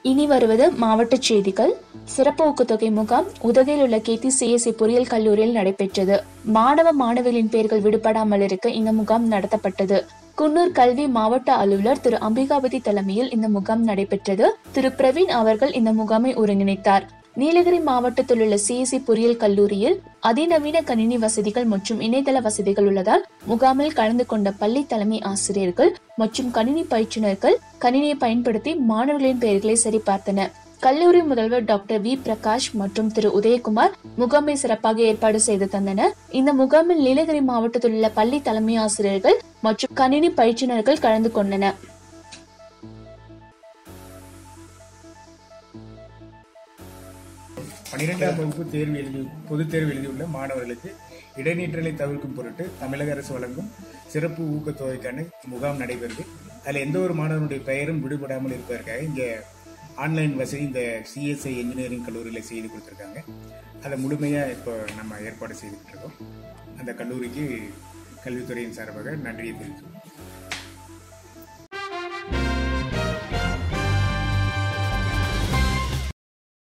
இனி வருவது மாவட்ட செய்திகள் சிறப்பு ஊக்கத்தொகை முகாம் உதகையில் உள்ள கேத்தி சிஎஸ்சி பொறியியல் கல்லூரியில் நடைபெற்றது மாணவ மாணவிகளின் பெயர்கள் விடுபடாமல் இருக்க இந்த முகாம் நடத்தப்பட்டது குன்னூர் கல்வி மாவட்ட அலுவலர் திரு அம்பிகாபதி தலைமையில் இந்த முகாம் நடைபெற்றது திரு பிரவீன் அவர்கள் இந்த முகாமை ஒருங்கிணைத்தார் நீலகிரி மாவட்டத்தில் உள்ள சிஎஸ்சி பொறியியல் கல்லூரியில் அதிநவீன கணினி வசதிகள் மற்றும் இணையதள வசதிகள் உள்ளதால் முகாமில் கலந்து கொண்ட பள்ளி தலைமை ஆசிரியர்கள் மற்றும் கணினி பயிற்றுனர்கள் கணினியை பயன்படுத்தி மாணவர்களின் பெயர்களை சரிபார்த்தனர் கல்லூரி முதல்வர் டாக்டர் வி பிரகாஷ் மற்றும் திரு உதயகுமார் முகாமை சிறப்பாக ஏற்பாடு செய்து தந்தனர் இந்த முகாமில் நீலகிரி மாவட்டத்தில் உள்ள பள்ளி தலைமை ஆசிரியர்கள் மற்றும் கணினி பயிற்றுனர்கள் கலந்து கொண்டனர் பனிரெண்டாம் வகுப்பு தேர்வு எழுதி பொதுத் தேர்வு எழுதியுள்ள மாணவர்களுக்கு இடைநீற்றலை தவிர்க்கும் பொருட்டு தமிழக அரசு வழங்கும் சிறப்பு ஊக்கத்தொகைக்கான முகாம் நடைபெறுது அதில் எந்த ஒரு மாணவனுடைய பெயரும் விடுபடாமல் இருப்பதற்காக இங்கே ஆன்லைன் வசதி இந்த சிஎஸ்ஐ இன்ஜினியரிங் கல்லூரியில் செய்து கொடுத்துருக்காங்க அதை முழுமையாக இப்போ நம்ம ஏற்பாடு செய்துக்கிட்டு இருக்கோம் அந்த கல்லூரிக்கு கல்வித்துறையின் சார்பாக நன்றியை தெரிவிக்கிறோம்